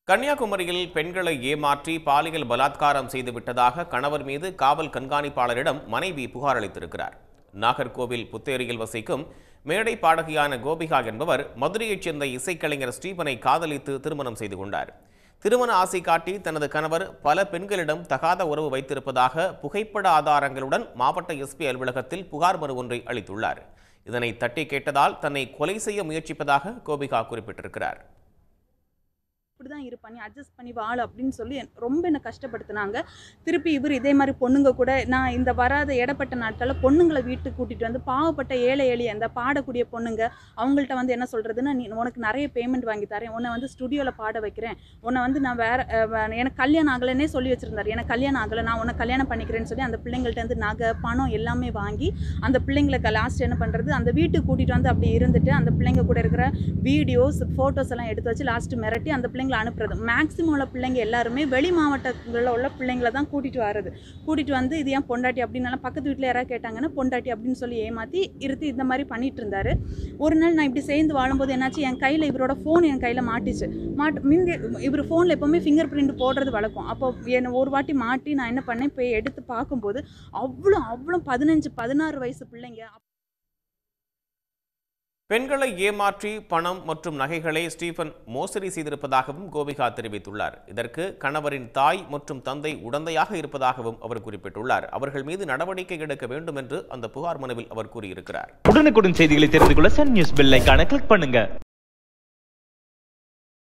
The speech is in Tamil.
கன்னியாகுமரியில் பெண்களை ஏமாற்றி பாலியல் பலாத்காரம் செய்துவிட்டதாக கணவர் மீது காவல் கண்காணிப்பாளரிடம் மனைவி புகார் அளித்திருக்கிறார் நாகர்கோவில் புத்தேரியில் வசிக்கும் மேடை பாடகியான கோபிகா என்பவர் மதுரையைச் சேர்ந்த இசைக்கலைஞர் ஸ்டீபனை காதலித்து திருமணம் செய்து கொண்டார் திருமண ஆசை காட்டி தனது கணவர் பல பெண்களிடம் தகாத உறவு வைத்திருப்பதாக புகைப்பட ஆதாரங்களுடன் மாவட்ட எஸ்பி அலுவலகத்தில் புகார் மனு ஒன்றை அளித்துள்ளார் இதனை தட்டி கேட்டதால் தன்னை கொலை செய்ய முயற்சிப்பதாக கோபிகா குறிப்பிட்டிருக்கிறார் இப்படி தான் இருப்பா நீ அட்ஜஸ்ட் பண்ணி வாழ அப்படின்னு சொல்லி என்- ரொம்ப என்னை கஷ்டப்படுத்துனாங்க திருப்பி இவர் இதே மாதிரி பொண்ணுங்க கூட நான் இந்த வராத இடப்பட்ட நாட்களில் பொண்ணுங்களை வீட்டுக்கு கூட்டிகிட்டு வந்து பாவப்பட்ட ஏழை எளிய இந்த பாடக்கூடிய பொண்ணுங்க அவங்கள்ட்ட வந்து என்ன சொல்கிறதுன்னா நீ உனக்கு நிறைய பேமெண்ட் வாங்கி தரேன் உன்னை வந்து ஸ்டுடியோவில் பாட வைக்கிறேன் உன்னை வந்து நான் வேற அஹ், வே- எனக்கு கல்யாணம் ஆகலைன்னே சொல்லி வச்சுருந்தாரு எனக்கு கல்யாணம் ஆகலை நான் உன்னை கல்யாணம் பண்ணிக்கிறேன்னு சொல்லி அந்த பிள்ளைங்கள்ட்ட இருந்து நகை பணம் எல்லாமே வாங்கி அந்த பிள்ளைங்களுக்கு லாஸ்ட் என்ன பண்ணுறது அந்த வீட்டுக்கு கூட்டிகிட்டு வந்து அப்படி இருந்துட்டு அந்த பிள்ளைங்க கூட இருக்கிற வீடியோஸ் ஃபோட்டோஸ் எல்லாம் எடுத்து வச்சு லாஸ்ட் மிரட்டி அந்த பிள்ளைங்களை அனுப்புறது மேக்ஸிமம் உள்ள பிள்ளைங்க எல்லாருமே வெளி மாவட்டங்களில் உள்ள பிள்ளைங்கள தான் கூட்டிகிட்டு வர்றது கூட்டிகிட்டு வந்து இது ஏன் பொண்டாட்டி அப்படின்னாலும் பக்கத்து வீட்டில் யாராவது கேட்டாங்கன்னா பொண்டாட்டி அப்படின்னு சொல்லி ஏமாற்றி இருத்தி இந்த மாதிரி பண்ணிட்டு இருந்தாரு ஒரு நாள் நான் இப்படி சேர்ந்து வாழும்போது என்னாச்சு என் கையில் இவரோட ஃபோன் என் கையில் மாட்டிச்சு மாட்டு மிந்தி இவர் ஃபோனில் எப்போவுமே ஃபிங்கர் பிரிண்ட் போடுறது வழக்கம் அப்போ என்னை ஒரு வாட்டி மாட்டி நான் என்ன பண்ணேன் போய் எடுத்து பார்க்கும்போது அவ்வளோ அவ்வளோ பதினஞ்சு பதினாறு வயசு பிள்ளைங்க பெண்களை ஏமாற்றி பணம் மற்றும் நகைகளை ஸ்டீபன் மோசடி செய்திருப்பதாகவும் கோபிகா தெரிவித்துள்ளார் இதற்கு கணவரின் தாய் மற்றும் தந்தை உடந்தையாக இருப்பதாகவும் அவர் குறிப்பிட்டுள்ளார் அவர்கள் மீது நடவடிக்கை எடுக்க வேண்டும் என்று அந்த புகார் மனுவில் அவர் கூறியிருக்கிறார் உடனுக்குடன் செய்திகளை தெரிந்து கொள்ள சன் நியூஸ் பெல் ஐகானை கிளிக் பண்ணுங்க